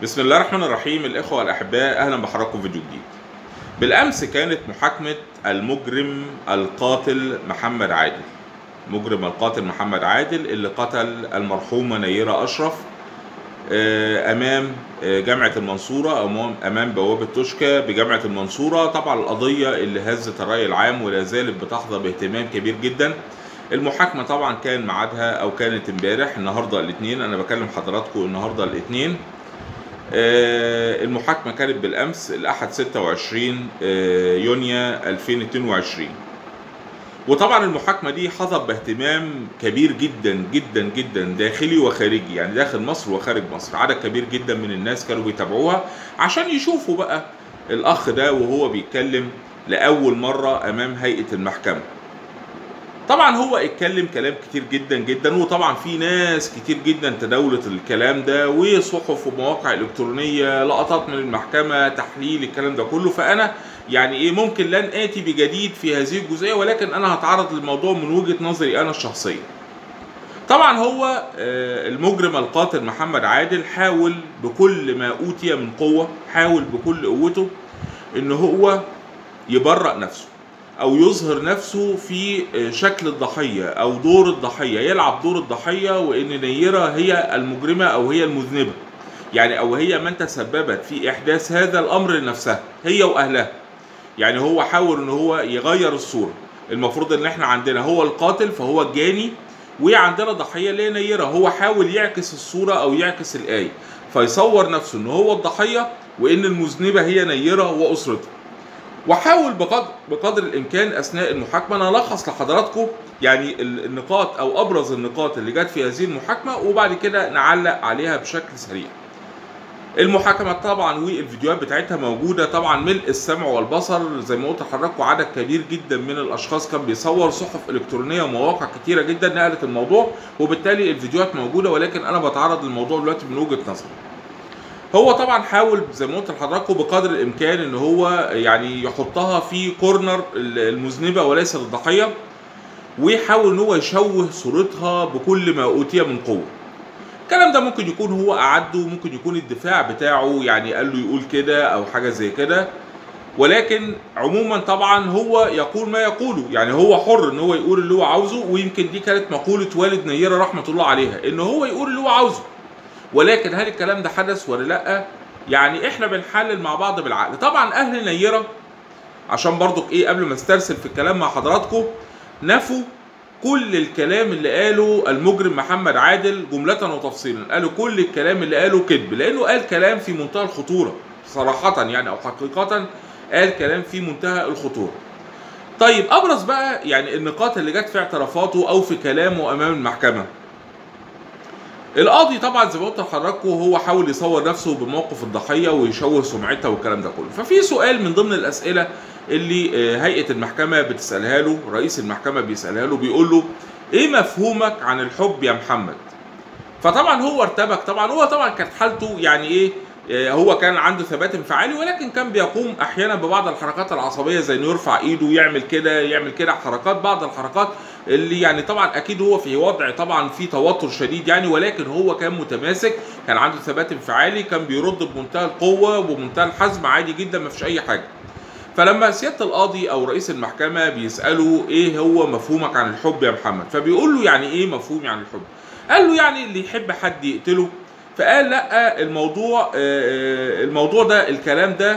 بسم الله الرحمن الرحيم الإخوة الأحباء أهلا بحضراتكم في فيديو جديد. بالأمس كانت محاكمة المجرم القاتل محمد عادل. مجرم القاتل محمد عادل اللي قتل المرحومة نيرة أشرف آه، أمام آه، جامعة المنصورة أو أمام- أمام بوابة توشكا بجامعة المنصورة طبعا القضية اللي هزت الرأي العام ولا زالت بتحظى باهتمام كبير جدا. المحاكمة طبعا كان ميعادها أو كانت امبارح النهاردة الاثنين أنا بكلم حضراتكم النهاردة الاثنين آه، المحاكمة كانت بالأمس الأحد 26 آه، يونيو 2022 وطبعا المحاكمة دي حظت باهتمام كبير جدا جدا جدا داخلي وخارجي يعني داخل مصر وخارج مصر عدد كبير جدا من الناس كانوا بيتابعوها عشان يشوفوا بقى الأخ ده وهو بيتكلم لأول مرة أمام هيئة المحكمة طبعا هو اتكلم كلام كتير جدا جدا وطبعا في ناس كتير جدا تداولت الكلام ده وصحف ومواقع الكترونيه لقطات من المحكمه تحليل الكلام ده كله فانا يعني ايه ممكن لن اتي بجديد في هذه الجزئيه ولكن انا هتعرض للموضوع من وجهه نظري انا الشخصيه طبعا هو آه، المجرم القاتل محمد عادل حاول بكل ما اوتي من قوه حاول بكل قوته ان هو يبرأ نفسه او يظهر نفسه في شكل الضحيه او دور الضحيه يلعب دور الضحيه وان نيره هي المجرمه او هي المذنبه يعني او هي من تسببت في احداث هذا الامر لنفسها هي واهلها يعني هو حاول ان هو يغير الصوره المفروض ان احنا عندنا هو القاتل فهو الجاني وعندنا ضحيه اللي هي نيره هو حاول يعكس الصوره او يعكس الايه فيصور نفسه ان هو الضحيه وان المذنبه هي نيره واسرتها وحاول بقدر بقدر الامكان اثناء المحاكمه انا الخص لحضراتكم يعني ال- النقاط او ابرز النقاط اللي جت في هذه المحاكمه وبعد كده نعلق عليها بشكل سريع. المحاكمه طبعا والفيديوهات بتاعتها موجوده طبعا ملء السمع والبصر زي ما قلت لحضراتكم عدد كبير جدا من الاشخاص كان بيصور صحف الكترونيه ومواقع كتيره جدا نقلت الموضوع وبالتالي الفيديوهات موجوده ولكن انا بتعرض للموضوع دلوقتي من وجهه نظري. هو طبعا حاول زي ما قلت لحضراتكم بقدر الامكان ان هو يعني يحطها في كورنر المذنبه وليس الضحيه ويحاول ان هو يشوه صورتها بكل ما اوتي من قوه. الكلام ده ممكن يكون هو اعده ممكن يكون الدفاع بتاعه يعني قال له يقول كده او حاجه زي كده ولكن عموما طبعا هو يقول ما يقوله يعني هو حر ان هو يقول اللي هو عاوزه ويمكن دي كانت مقوله والد نيره رحمه الله عليها ان هو يقول اللي هو عاوزه ولكن هل الكلام ده حدث ولا لا يعني احنا بنحلل مع بعض بالعقل طبعا اهل نيره عشان برضك ايه قبل ما استرسل في الكلام مع حضراتكم نفوا كل الكلام اللي قاله المجرم محمد عادل جملة وتفصيلا قالوا كل الكلام اللي قاله كذب لانه قال كلام في منتهى الخطورة صراحة يعني او حقيقة قال كلام في منتهى الخطورة طيب ابرز بقى يعني النقاط اللي جت في اعترافاته او في كلامه امام المحكمة القاضي طبعا زي ما قلت لحضراتكم هو حاول يصور نفسه بموقف الضحيه ويشوه سمعتها والكلام ده كله ففي سؤال من ضمن الاسئله اللي آه، هيئه المحكمه بتسالها له رئيس المحكمه بيسالها له بيقول له ايه مفهومك عن الحب يا محمد فطبعا هو ارتبك طبعا هو طبعا كانت حالته يعني ايه آه، هو كان عنده ثبات انفعالي ولكن كان بيقوم احيانا ببعض الحركات العصبيه زي انه يرفع ايده يعمل كده يعمل كده حركات بعض الحركات اللي يعني طبعا اكيد هو في وضع طبعا في توتر شديد يعني ولكن هو كان متماسك كان عنده ثبات انفعالي كان بيرد بمنتهى القوه وبمنتهى الحزم عادي جدا ما فيش اي حاجه فلما سياده القاضي او رئيس المحكمه بيساله ايه هو مفهومك عن الحب يا محمد فبيقول له يعني ايه مفهومي عن الحب قال له يعني اللي يحب حد يقتله فقال لا الموضوع آه، آه، الموضوع ده الكلام ده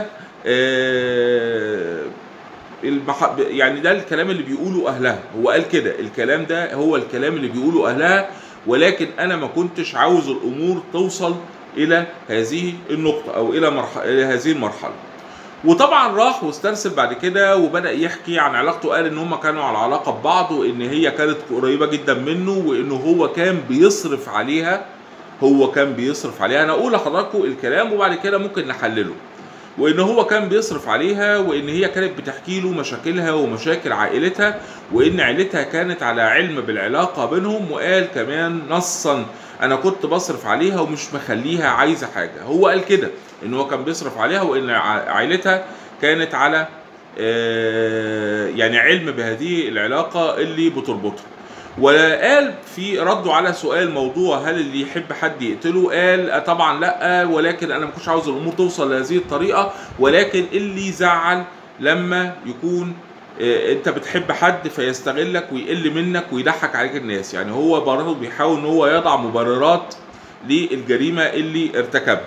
آه، المح... يعني ده الكلام اللي بيقوله اهلها هو قال كده الكلام ده هو الكلام اللي بيقوله اهلها ولكن انا ما كنتش عاوز الامور توصل الى هذه النقطه او الى مرحله الى هذه المرحله وطبعا راح واسترسل بعد كده وبدا يحكي عن علاقته قال ان هم كانوا على علاقه ببعض وان هي كانت قريبه جدا منه وانه هو كان بيصرف عليها هو كان بيصرف عليها انا اقول لحضراتكم الكلام وبعد كده ممكن نحلله وان هو كان بيصرف عليها وان هي كانت بتحكي له مشاكلها ومشاكل عائلتها وان عيلتها كانت على علم بالعلاقه بينهم وقال كمان نصا انا كنت بصرف عليها ومش مخليها عايزه حاجه هو قال كده ان هو كان بيصرف عليها وان ع- عائلتها كانت على آه، يعني علم بهذه العلاقه اللي بتربطها وقال في رده على سؤال موضوع هل اللي يحب حد يقتله قال آه طبعا لا ولكن انا ما كنتش عاوز الامور توصل لهذه الطريقه ولكن اللي يزعل لما يكون آه، انت بتحب حد فيستغلك ويقل منك ويضحك عليك الناس يعني هو برضه بيحاول ان هو يضع مبررات للجريمه اللي ارتكبها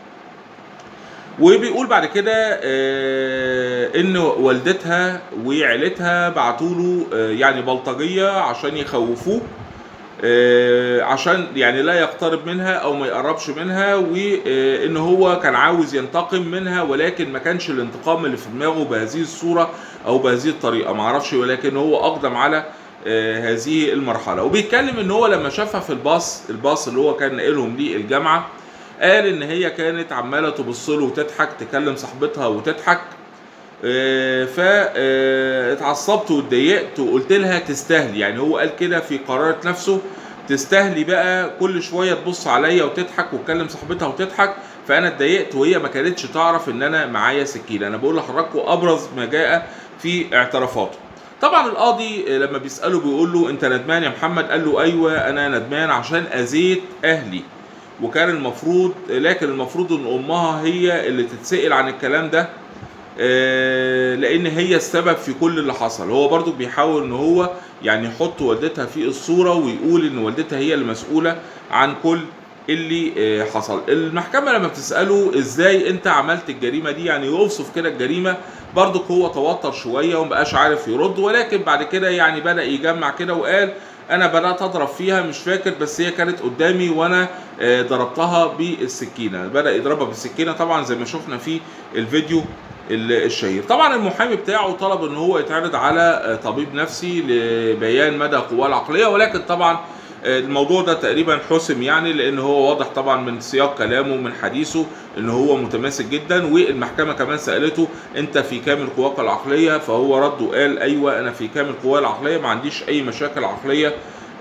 وبيقول بعد كده آه، ان والدتها وعيلتها بعتوا له آه، يعني بلطجيه عشان يخوفوه آه، عشان يعني لا يقترب منها او ما يقربش منها وان هو كان عاوز ينتقم منها ولكن ما كانش الانتقام اللي في دماغه بهذه الصوره او بهذه الطريقه ما اعرفش ولكن هو اقدم على آه، هذه المرحله وبيتكلم ان هو لما شافها في الباص الباص اللي هو كان ناقلهم للجامعه قال ان هي كانت عماله تبص له وتضحك تكلم صاحبتها وتضحك فاتعصبت واتضايقت وقلت لها تستاهلي يعني هو قال كده في قرارة نفسه تستاهلي بقى كل شويه تبص عليا وتضحك وتكلم صاحبتها وتضحك فانا اتضايقت وهي ما كانتش تعرف ان انا معايا سكينه انا بقول لحضراتكم ابرز ما جاء في اعترافاته طبعا القاضي لما بيساله بيقول له انت ندمان يا محمد قال له ايوه انا ندمان عشان اذيت اهلي وكان المفروض لكن المفروض ان امها هي اللي تتسال عن الكلام ده آه، لان هي السبب في كل اللي حصل هو برضو بيحاول ان هو يعني يحط والدتها في الصوره ويقول ان والدتها هي المسؤوله عن كل اللي آه، حصل المحكمه لما بتساله ازاي انت عملت الجريمه دي يعني يوصف كده الجريمه برضك هو توتر شويه ومبقاش عارف يرد ولكن بعد كده يعني بدا يجمع كده وقال انا بدات اضرب فيها مش فاكر بس هي كانت قدامي وانا آه، ضربتها بالسكينه بدا يضربها بالسكينه طبعا زي ما شفنا في الفيديو ال- الشهير طبعا المحامي بتاعه طلب ان هو يتعرض على آه، طبيب نفسي لبيان مدى قواه العقليه ولكن طبعا آه، الموضوع ده تقريبا حسم يعني لان هو واضح طبعا من سياق كلامه من حديثه ان هو متماسك جدا والمحكمه كمان سالته انت في كامل قواك العقليه فهو رد وقال ايوه انا في كامل قواي العقليه ما عنديش اي مشاكل عقليه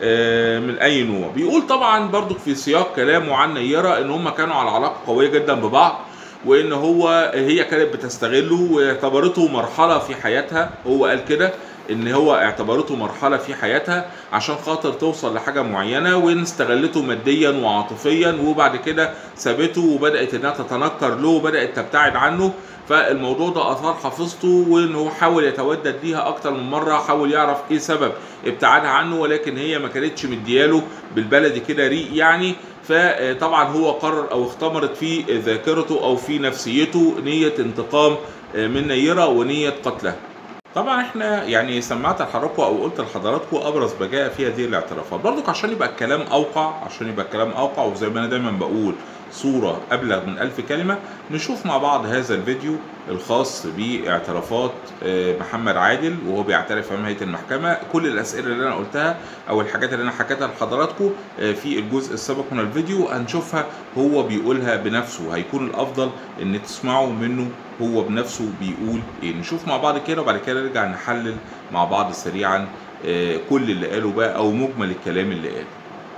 آه، من اي نوع بيقول طبعا برضو في سياق كلامه عن نيره ان هم كانوا على علاقه قويه جدا ببعض وان هو هي كانت بتستغله واعتبرته مرحله في حياتها هو قال كده ان هو اعتبرته مرحله في حياتها عشان خاطر توصل لحاجه معينه وان استغلته ماديا وعاطفيا وبعد كده سابته وبدات انها تتنكر له وبدات تبتعد عنه فالموضوع ده اثار حافظته وان هو حاول يتودد ليها اكتر من مره حاول يعرف ايه سبب ابتعادها عنه ولكن هي ما كانتش مدياله بالبلدي كده ريق يعني فطبعا هو قرر او اختمرت في ذاكرته او في نفسيته نيه انتقام من نيره ونيه قتلها طبعا احنا يعني سمعت لحضراتكم او قلت لحضراتكم ابرز ما جاء في هذه الاعترافات برضك عشان يبقى الكلام اوقع عشان يبقى الكلام اوقع وزي ما انا دايما بقول صورة أبلغ من ألف كلمة نشوف مع بعض هذا الفيديو الخاص باعترافات آه، محمد عادل وهو بيعترف أمام هيئة المحكمة كل الأسئلة اللي أنا قلتها أو الحاجات اللي أنا حكيتها لحضراتكم آه، في الجزء السابق من الفيديو هنشوفها هو بيقولها بنفسه هيكون الأفضل إن تسمعوا منه هو بنفسه بيقول إيه نشوف مع بعض كده وبعد كده نرجع نحلل مع بعض سريعا آه، كل اللي قاله بقى أو مجمل الكلام اللي قاله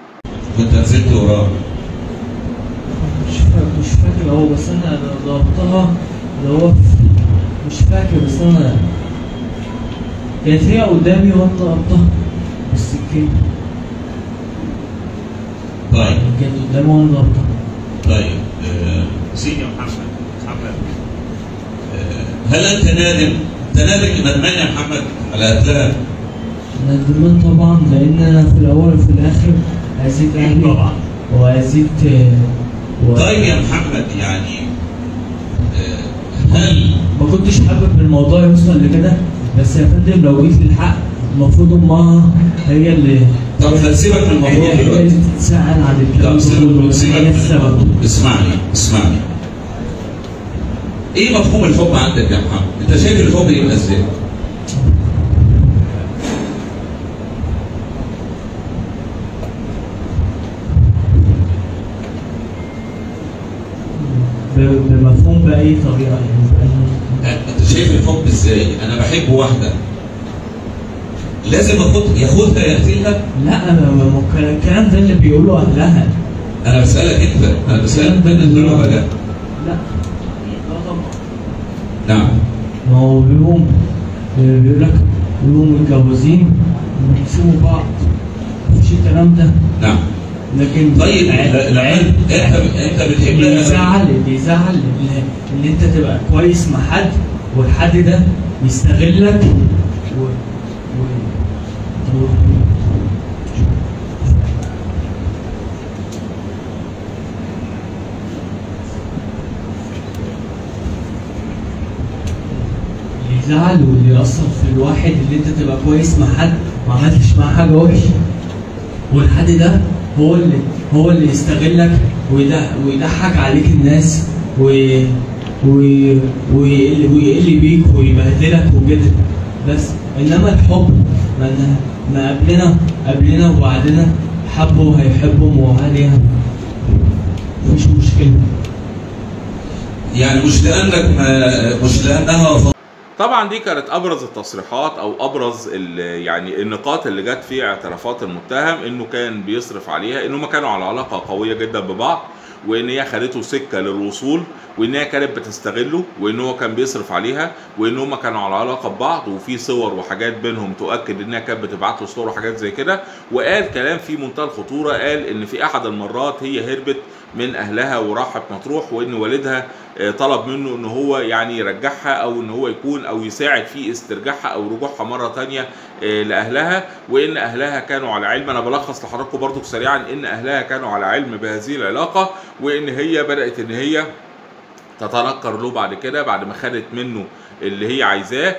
كنت نزلت وراه مش فاكر مش فاكر هو بس انا ضربتها اللي هو في- مش فاكر بس انا كانت هي قدامي وانا ضربتها بالسكين طيب كانت قدامي وانا ضربتها طيب آه، سيدي يا محمد محمد آه، هل انت نادم؟ انت نادم ندمان يا محمد على قتلها؟ ندمان طبعا لان انا في الاول وفي الاخر اذيت اهلي طبعا واذيت آه، و... طيب يا محمد يعني آه، هل ما كنتش حابب الموضوع يوصل لكده بس يا فندم لو جيت للحق المفروض امها هي اللي طب هسيبك من الموضوع هي هي دلوقتي اللي تتساءل عن الكلام طب ده سيبك كله سيبك هي من السبب الموضوع. اسمعني اسمعني ايه مفهوم الحب عندك يا محمد؟ انت شايف الحب يبقى ازاي؟ ب- بمفهوم بأي طريقة يعني بأي انت شايف الحب ازاي؟ انا بحب واحده لازم اخد ياخدها يقتلها؟ لا أنا ما- ما كان الكلام ده اللي بيقولوا أهلها انا بسالك انت انا بسالك بين الضربه ده لا لا طبعا نعم ما هو بيقوم بيقول لك بيقوموا متجوزين وبيسيبوا بعض الكلام ده نعم لكن طيب ع- لا- لا، عيب انت انت اللي بتحبها يزعل اللي يزعل اللي, اللي انت تبقى كويس مع حد والحد ده يستغلك و... و... و... اللي يزعل واللي يأثر في الواحد اللي انت تبقى كويس مع حد ما عملتش معاه حاجة وحشة والحد ده هو اللي هو اللي يستغلك ويضح- ويضحك عليك الناس و و ويقل ويقل بيك ويبهدلك وكده بس انما الحب ما ما قبلنا قبلنا وبعدنا حبوا هيحبهم وعادي يعني مفيش مشكلة يعني مش لانك ما مش لانها ف- طبعا دي كانت ابرز التصريحات او ابرز ال- يعني النقاط اللي جت في اعترافات المتهم انه كان بيصرف عليها انه ما كانوا على علاقه قويه جدا ببعض وان هي خدته سكه للوصول وان هي كانت بتستغله وان هو كان بيصرف عليها وان هم كانوا على علاقه ببعض وفي صور وحاجات بينهم تؤكد انها كانت بتبعت له صور وحاجات زي كده وقال كلام في منتهى الخطوره قال ان في احد المرات هي هربت من اهلها وراحت مطروح وان والدها آه، طلب منه ان هو يعني يرجعها او ان هو يكون او يساعد في استرجاعها او رجوعها مره تانية آه، لاهلها وان اهلها كانوا على علم انا بلخص لحضراتكم برضو سريعا ان اهلها كانوا على علم بهذه العلاقه وان هي بدات ان هي تتنكر له بعد كده بعد ما خدت منه اللي هي عايزاه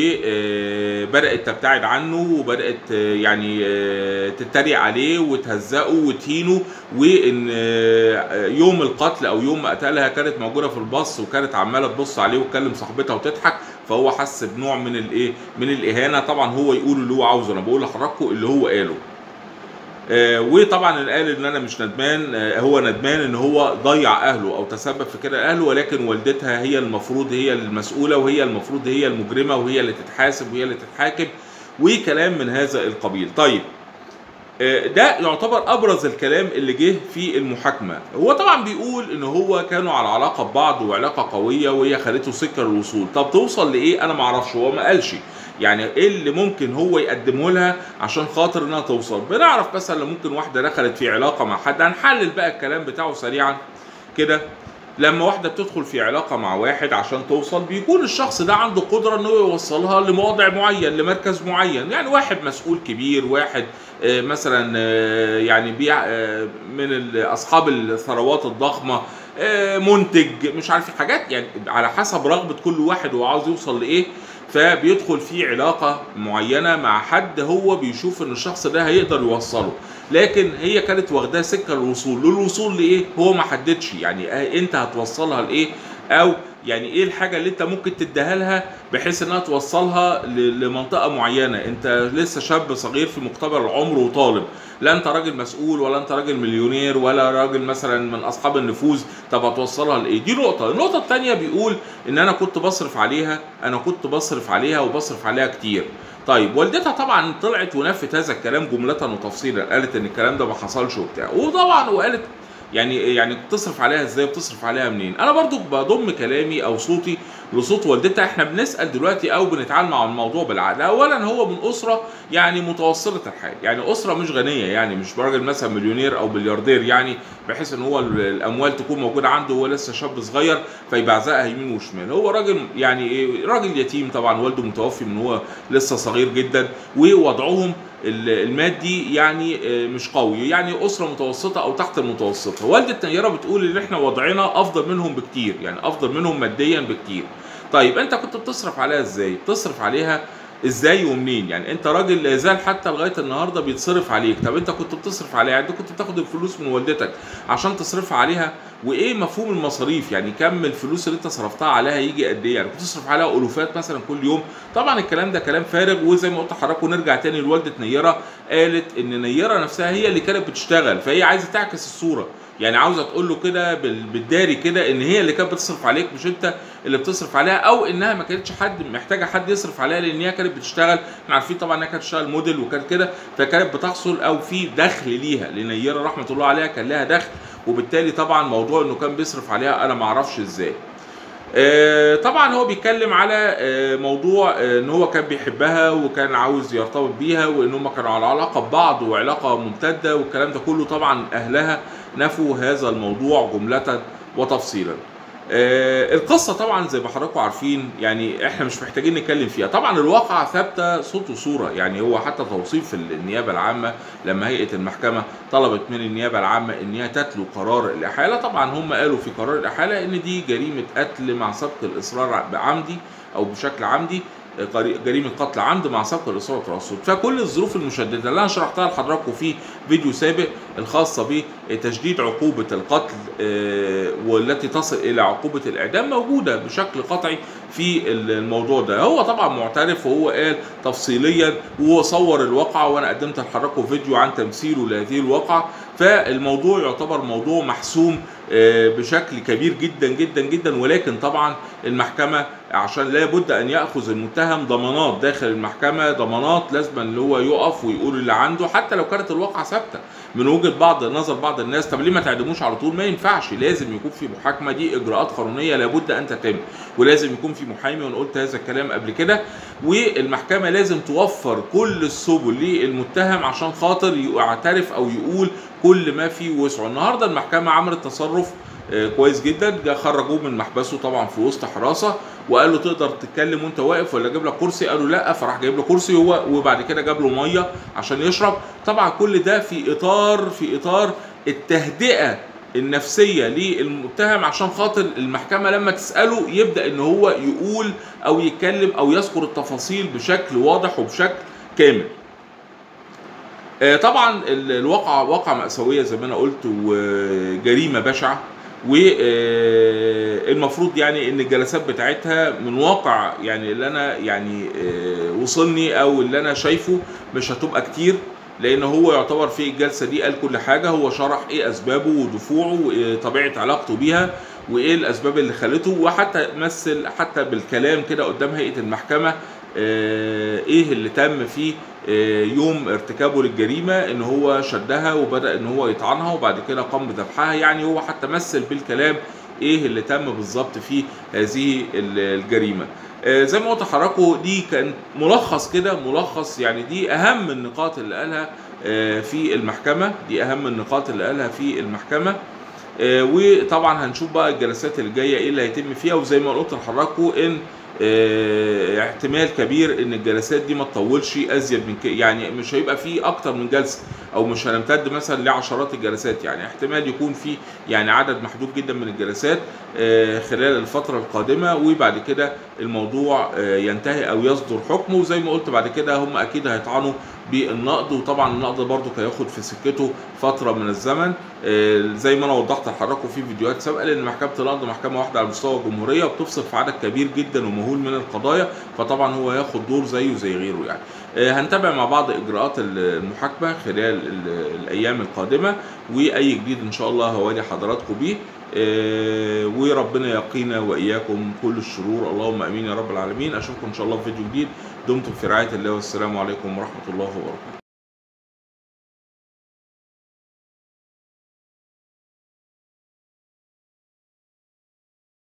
وبدات تبتعد عنه وبدات آه، يعني آه، تتريق عليه وتهزقه وتهينه وان آه، يوم القتل او يوم ما قتلها كانت موجوده في الباص وكانت عماله تبص عليه وتكلم صاحبتها وتضحك فهو حس بنوع من الايه من الاهانه طبعا هو يقول اللي هو عاوزه انا بقول لحضراتكم اللي هو قاله آه، وطبعا اللي قال ان انا مش ندمان آه، هو ندمان ان هو ضيع اهله او تسبب في كده اهله ولكن والدتها هي المفروض هي المسؤوله وهي المفروض هي المجرمه وهي اللي تتحاسب وهي اللي تتحاكم وكلام من هذا القبيل طيب آه، ده يعتبر ابرز الكلام اللي جه في المحاكمه هو طبعا بيقول ان هو كانوا على علاقه ببعض وعلاقه قويه وهي خلته سكه للوصول طب توصل لايه انا ما اعرفش هو ما قالش يعني ايه اللي ممكن هو يقدمه لها عشان خاطر انها توصل بنعرف مثلا لو ممكن واحده دخلت في علاقه مع حد هنحلل بقى الكلام بتاعه سريعا كده لما واحده بتدخل في علاقه مع واحد عشان توصل بيكون الشخص ده عنده قدره انه يوصلها لموضع معين لمركز معين يعني واحد مسؤول كبير واحد آه، مثلا آه، يعني بيع آه، من ال- اصحاب الثروات الضخمه آه، منتج مش عارف حاجات يعني على حسب رغبه كل واحد هو عاوز يوصل لايه فبيدخل في علاقه معينه مع حد هو بيشوف ان الشخص ده هيقدر يوصله لكن هي كانت واخداه سكه للوصول للوصول لايه هو ما حددش يعني آه، انت هتوصلها لايه او يعني ايه الحاجه اللي انت ممكن تديها لها بحيث انها توصلها ل- لمنطقه معينه انت لسه شاب صغير في مقتبل العمر وطالب لا انت راجل مسؤول ولا انت راجل مليونير ولا راجل مثلا من اصحاب النفوذ طب هتوصلها لايه دي نقطه النقطه الثانيه بيقول ان انا كنت بصرف عليها انا كنت بصرف عليها وبصرف عليها كتير طيب والدتها طبعا طلعت ونفت هذا الكلام جمله وتفصيلا قالت ان الكلام ده ما حصلش وبتاع وطبعا وقالت يعني يعني بتصرف عليها ازاي بتصرف عليها منين انا برضو بضم كلامي او صوتي لصوت والدتها احنا بنسال دلوقتي او بنتعامل مع الموضوع بالعقل اولا هو من اسره يعني متوسطه الحال يعني اسره مش غنيه يعني مش راجل مثلا مليونير او بلياردير يعني بحيث ان هو ال- الاموال تكون موجوده عنده وهو لسه شاب صغير فيبعزقها يمين وشمال هو راجل يعني ايه راجل يتيم طبعا والده متوفي من هو لسه صغير جدا ووضعهم ال- المادي يعني آه، مش قوي يعني اسره متوسطه او تحت المتوسطه والده نيره بتقول ان احنا وضعنا افضل منهم بكتير يعني افضل منهم ماديا بكتير طيب انت كنت بتصرف عليها ازاي بتصرف عليها ازاي ومنين يعني انت راجل لا يزال حتى لغايه النهارده بيتصرف عليك طب انت كنت بتصرف عليها يعني انت كنت بتاخد الفلوس من والدتك عشان تصرفها عليها وايه مفهوم المصاريف يعني كم الفلوس اللي انت صرفتها عليها يجي قد ايه يعني كنت تصرف عليها الوفات مثلا كل يوم طبعا الكلام ده كلام فارغ وزي ما قلت لحضراتكم نرجع تاني لوالده نيره قالت ان نيره نفسها هي اللي كانت بتشتغل فهي عايزه تعكس الصوره يعني عاوزه تقول له كده بال- بالداري كده ان هي اللي كانت بتصرف عليك مش انت اللي بتصرف عليها او انها ما كانتش حد محتاجه حد يصرف عليها لان هي كانت بتشتغل احنا عارفين طبعا انها كانت بتشتغل موديل وكانت كده فكانت بتحصل او في دخل ليها لنيره رحمه الله عليها كان لها دخل وبالتالي طبعا موضوع انه كان بيصرف عليها انا ما اعرفش ازاي آه، طبعا هو بيتكلم على آه، موضوع آه، ان هو كان بيحبها وكان عاوز يرتبط بيها وان هم كانوا على علاقه ببعض وعلاقه ممتده والكلام ده كله طبعا اهلها نفوا هذا الموضوع جمله وتفصيلا. آه، القصه طبعا زي ما حضراتكم عارفين يعني احنا مش محتاجين نتكلم فيها طبعا الواقعه ثابته صوت وصوره يعني هو حتى توصيف النيابه العامه لما هيئه المحكمه طلبت من النيابه العامه ان هي تتلو قرار الاحاله طبعا هم قالوا في قرار الاحاله ان دي جريمه قتل مع سبق الاصرار بعمدي او بشكل عمدي قري- جريمه قتل عمد مع سبق الاصرار والترصد فكل الظروف المشدده اللي انا شرحتها لحضراتكم في فيديو سابق الخاصه بتشديد عقوبه القتل آه، والتي تصل الى عقوبه الاعدام موجوده بشكل قطعي في الموضوع ده هو طبعا معترف وهو قال تفصيليا وصور الواقعه وانا قدمت لحضراتكم فيديو عن تمثيله لهذه الواقعه فالموضوع يعتبر موضوع محسوم آه، بشكل كبير جدا جدا جدا ولكن طبعا المحكمه عشان لا بد ان ياخذ المتهم ضمانات داخل المحكمه ضمانات لازم اللي هو يقف ويقول اللي عنده حتى لو كانت الواقعه ثابته من وجهه بعض نظر بعض الناس طب ليه ما تعدموش على طول ما ينفعش لازم يكون في محاكمه دي اجراءات قانونيه لابد ان تتم ولازم يكون في محامي وانا قلت هذا الكلام قبل كده والمحكمه لازم توفر كل السبل للمتهم عشان خاطر يعترف او يقول كل ما في وسعه النهارده المحكمه عملت تصرف آه، كويس جدا جا خرجوه من محبسه طبعا في وسط حراسه وقال له تقدر تتكلم وانت واقف ولا اجيب لك كرسي قالوا لا فراح جايب له كرسي هو وبعد كده جاب له ميه عشان يشرب طبعا كل ده في اطار في اطار التهدئه النفسيه للمتهم عشان خاطر المحكمه لما تساله يبدا ان هو يقول او يتكلم او يذكر التفاصيل بشكل واضح وبشكل كامل آه، طبعا ال- الواقعة واقعة مأساوية زي ما أنا قلت وجريمة بشعة والمفروض يعني ان الجلسات بتاعتها من واقع يعني اللي انا يعني آه، وصلني او اللي انا شايفه مش هتبقى كتير لان هو يعتبر في الجلسه دي قال كل حاجه هو شرح ايه اسبابه ودفوعه وطبيعه علاقته بيها وايه الاسباب اللي خلته وحتى مثل حتى بالكلام كده قدام هيئه المحكمه آه، ايه اللي تم فيه آه، يوم ارتكابه للجريمه ان هو شدها وبدا ان هو يطعنها وبعد كده قام بذبحها يعني هو حتى مثل بالكلام ايه اللي تم بالظبط في هذه ال- الجريمه آه، زي ما قلت لحضراتكم دي كان ملخص كده ملخص يعني دي اهم النقاط اللي قالها آه، في المحكمه دي اهم النقاط اللي قالها في المحكمه آه، وطبعا هنشوف بقى الجلسات اللي جايه ايه اللي هيتم فيها وزي ما قلت لحضراتكم ان آه، احتمال كبير ان الجلسات دي ما تطولش ازيد من كده يعني مش هيبقى في اكتر من جلسه او مش هنمتد مثلا لعشرات الجلسات يعني احتمال يكون في يعني عدد محدود جدا من الجلسات آه، خلال الفتره القادمه وبعد كده الموضوع آه، ينتهي او يصدر حكمه وزي ما قلت بعد كده هم اكيد هيطعنوا بالنقد وطبعا النقد برضو هياخد في سكته فتره من الزمن آه، زي ما انا وضحت لحضراتكم في فيديوهات سابقه لان محكمه النقد محكمه واحده على مستوى الجمهوريه وبتفصل في عدد كبير جدا ومهول من القضايا فطبعا هو ياخد دور زيه زي غيره يعني آه، هنتابع مع بعض اجراءات المحاكمه خلال ال- الايام القادمه واي جديد ان شاء الله هوالي حضراتكم بيه آه، وربنا يقينا واياكم كل الشرور اللهم امين يا رب العالمين اشوفكم ان شاء الله في فيديو جديد دمتم في رعايه الله والسلام عليكم ورحمه الله وبركاته